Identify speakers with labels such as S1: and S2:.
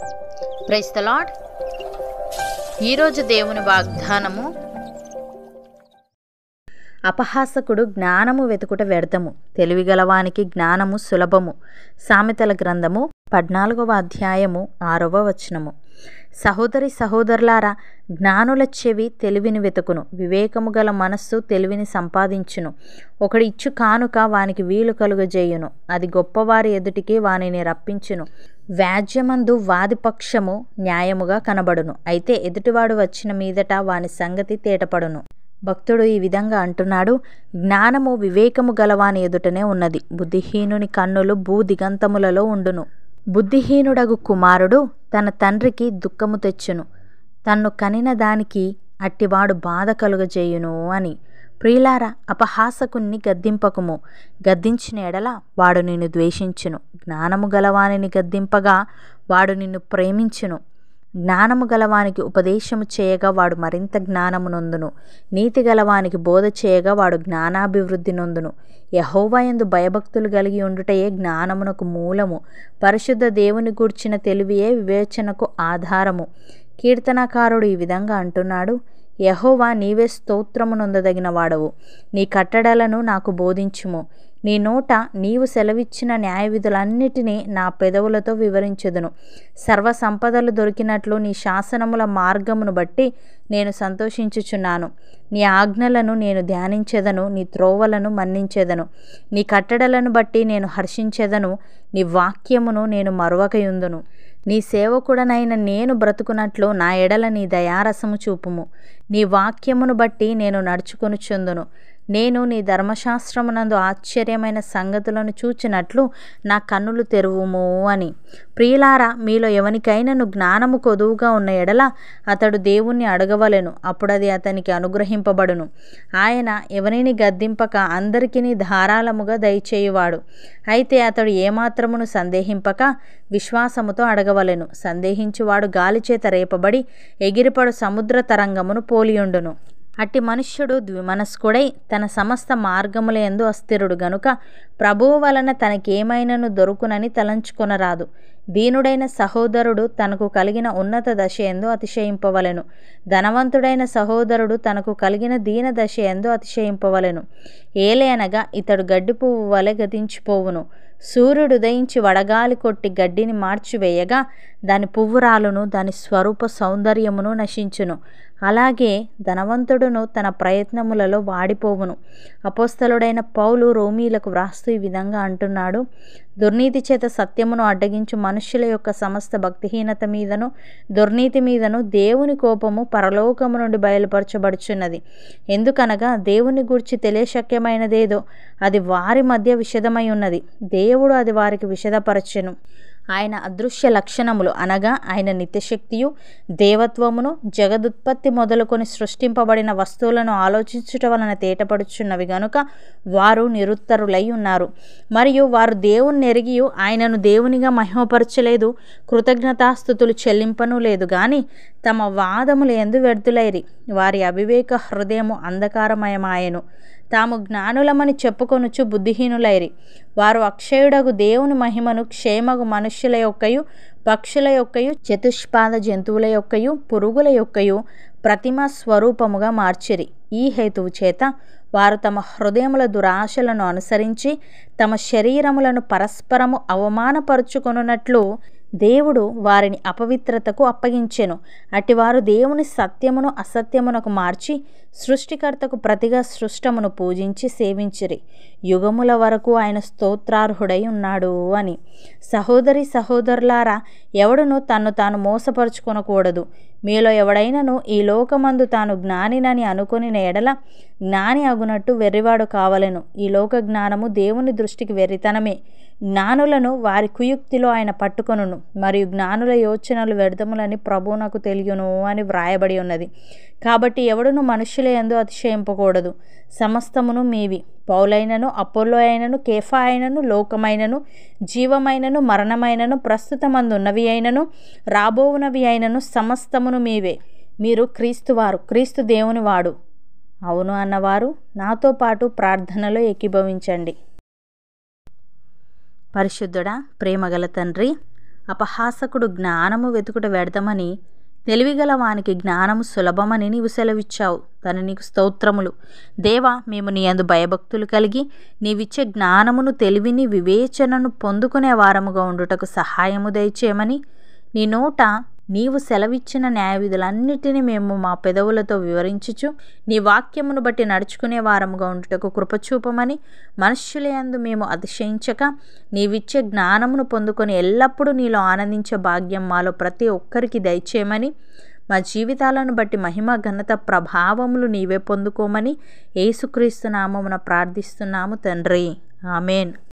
S1: price the lord ఈరోజు దేవుని వాగ్దానము అపహాసకుడు జ్ఞానము వెతుకుట వ్యర్థము తెలివిగలవానికి జ్ఞానము సులభము సామెతల గ్రంథము పద్నాలుగవ అధ్యాయము ఆరవ వచనము సహోదరి సహోదరులారా జ్ఞానుల చెవి తెలివిని వెతుకును వివేకము గల మనస్సు తెలివిని సంపాదించును ఒకడి ఇచ్చు కానుక వానికి వీలు కలుగజేయును అది గొప్పవారి ఎదుటికి వానిని రప్పించును వ్యాజ్యమందు వాదిపక్షము న్యాయముగా కనబడును అయితే ఎదుటివాడు వచ్చిన మీదట వాని సంగతి తేటపడును భక్తుడు ఈ విధంగా అంటున్నాడు జ్ఞానము వివేకము గలవాని ఎదుటనే ఉన్నది బుద్ధిహీనుని కన్నులు భూ దిగంతములలో ఉండును బుద్ధిహీనుడగు కుమారుడు తన తండ్రికి దుఃఖము తెచ్చును తన్ను కనిన దానికి అట్టివాడు బాధ కలుగజేయును అని ప్రియులార అపహాసకుణ్ణి గద్దింపకుము గద్దించిన ఎడల వాడు నిన్ను ద్వేషించును జ్ఞానము గలవానిని గద్దింపగా వాడు నిన్ను ప్రేమించును జ్ఞానము గలవానికి ఉపదేశము చేయగా వాడు మరింత జ్ఞానము నొందును నీతి గలవానికి బోధ చేయగా వాడు జ్ఞానాభివృద్ధి నొందును యహోవయందు భయభక్తులు కలిగి ఉండుటయే జ్ఞానమునకు మూలము పరిశుద్ధ దేవుని గూర్చిన తెలివియే వివేచనకు ఆధారము కీర్తనకారుడు ఈ విధంగా అంటున్నాడు యహోవా నీవే స్తోత్రము నొందదగిన వాడవు నీ కట్టడలను నాకు బోధించుము నీ నోట నీవు సెలవిచ్చిన న్యాయ విధులన్నిటినీ నా పెదవులతో వివరించదును సర్వ సంపదలు దొరికినట్లు నీ శాసనముల మార్గమును బట్టి నేను సంతోషించుచున్నాను నీ ఆజ్ఞలను నేను ధ్యానించెదను నీ త్రోవలను మన్నించెదను నీ కట్టడలను బట్టి నేను హర్షించెదను నీ వాక్యమును నేను మరువకయుందును నీ సేవకుడనైన నేను బ్రతుకున్నట్లు నా ఎడల నీ దయారసము చూపుము నీ వాక్యమును బట్టి నేను నడుచుకొనుచుందును నేను నీ ధర్మశాస్త్రమునందు ఆశ్చర్యమైన సంగతులను చూచినట్లు నా కన్నులు తెరువుము అని ప్రియులారా మీలో ఎవనికైనాను జ్ఞానము కొదువుగా ఉన్న ఎడల అతడు దేవుణ్ణి అడగవలెను అప్పుడది అతనికి అనుగ్రహింపబడును ఆయన ఎవరిని గద్దింపక అందరికీ ధారాళముగా దయచేయువాడు అయితే అతడు ఏమాత్రమును సందేహింపక విశ్వాసముతో అడగవలెను సందేహించువాడు గాలిచేత రేపబడి ఎగిరిపడు సముద్ర తరంగమును పోలియుండును అట్టి మనుష్యుడు ద్విమనస్కుడై తన సమస్త మార్గములందు అస్థిరుడు గనుక ప్రభువు వలన తనకేమైనను దొరుకునని తలంచుకొనరాదు దీనుడైన సహోదరుడు తనకు కలిగిన ఉన్నత దశ ఎందు అతిశయింపవలెను ధనవంతుడైన సహోదరుడు తనకు కలిగిన దీన దశ ఎందు అతిశయింపవలెను ఏలేనగా ఇతడు గడ్డి పువ్వు వలె గతించిపోవును సూర్యుడు ఉదయించి వడగాలి కొట్టి గడ్డిని మార్చివేయగా దాని పువ్వు రాలును దాని స్వరూప సౌందర్యమును నశించును అలాగే ధనవంతుడును తన ప్రయత్నములలో వాడిపోవును అపోస్తలుడైన పౌలు రోమీలకు వ్రాస్తూ ఈ విధంగా అంటున్నాడు దుర్నీతి చేత సత్యమును అడ్డగించు మనుష్యుల యొక్క సమస్త భక్తిహీనత మీదను దుర్నీతి మీదను దేవుని కోపము పరలోకము నుండి బయలుపరచబడుచున్నది ఎందుకనగా దేవుని గూర్చి తెలియశక్యమైనదేదో అది వారి మధ్య విషదమై ఉన్నది దేవుడు అది వారికి విషదపరచెను ఆయన అదృశ్య లక్షణములు అనగా ఆయన నిత్యశక్తియు దేవత్వమును జగదుత్పత్తి మొదలుకొని సృష్టింపబడిన వస్తువులను ఆలోచించుట వలన తేటపడుచున్నవి గనుక వారు నిరుత్తరులై ఉన్నారు మరియు వారు దేవుని ఎరిగియు ఆయనను దేవునిగా మహిమపరచలేదు కృతజ్ఞతాస్థుతులు చెల్లింపను లేదు గాని తమ వాదములు ఎందు వ్యర్థులైరి వారి అవివేక హృదయము అంధకారమయమాయెను తాము జ్ఞానులమని చెప్పుకొనుచు బుద్ధిహీనులైరి వారు అక్షయుడగు దేవుని మహిమను క్షేమగు మనుష్యుల యొక్కయు పక్షుల యొక్కయు చతుష్పాద జంతువుల యొక్కయు పురుగుల యొక్కయు ప్రతిమ స్వరూపముగా మార్చిరి ఈ హేతువు చేత వారు తమ హృదయముల దురాశలను అనుసరించి తమ శరీరములను పరస్పరము అవమానపరుచుకొనున్నట్లు దేవుడు వారిని అపవిత్రతకు అప్పగించెను అటివారు దేవుని సత్యమును అసత్యమునకు మార్చి సృష్టికర్తకు ప్రతిగా సృష్టమును పూజించి సేవించిరి యుగముల వరకు ఆయన స్తోత్రార్హుడై ఉన్నాడు అని సహోదరి సహోదరులారా ఎవడును తన్ను తాను మోసపరుచుకొనకూడదు మీలో ఎవడైనను ఈ లోకమందు తాను జ్ఞానినని అనుకొని ఎడల జ్ఞాని అగునట్టు వెర్రివాడు కావలెను ఈ లోక జ్ఞానము దేవుని దృష్టికి వెర్రితనమే జ్ఞానులను వారి కుయుక్తిలో ఆయన పట్టుకొనును మరియు జ్ఞానుల యోచనలు వ్యర్థములని ప్రభువునకు తెలియను అని వ్రాయబడి ఉన్నది కాబట్టి ఎవడును మనుష్యుల ఎందు అతిశయింపకూడదు సమస్తమును మీవి పౌలైనను అపోల్లో అయినను కేఫా అయినను లోకమైనను జీవమైనను మరణమైనను ప్రస్తుతమందున్నవి అయినను రాబోవునవి అయినను సమస్తమును మీవే మీరు క్రీస్తువారు క్రీస్తు దేవుని వాడు అవును అన్నవారు నాతో పాటు ప్రార్థనలో ఏకీభవించండి పరిశుద్ధుడా ప్రేమగల తండ్రి అపహాసకుడు జ్ఞానము వెతుకుట వ్యర్థమని తెలివిగల వానికి జ్ఞానము సులభమని నీవు సెలవిచ్చావు తను నీకు స్తోత్రములు దేవా మేము నీ అందు భయభక్తులు కలిగి నీవిచ్చే జ్ఞానమును తెలివిని వివేచనను పొందుకునే వారముగా ఉండుటకు సహాయము దయచేయమని నీ నోట నీవు సెలవిచ్చిన న్యాయవిధులన్నిటినీ మేము మా పెదవులతో వివరించుచు నీ వాక్యమును బట్టి నడుచుకునే వారముగా ఉండుటకు కృపచూపమని మనుష్యులయందు మేము అతిశయించక నీవిచ్చే జ్ఞానమును పొందుకొని ఎల్లప్పుడూ నీలో ఆనందించే భాగ్యం మాలో ప్రతి ఒక్కరికి దయచేయమని మా జీవితాలను బట్టి మహిమ ఘనత ప్రభావములు నీవే పొందుకోమని యేసుక్రీస్తు నామమున ప్రార్థిస్తున్నాము తండ్రి ఆమెన్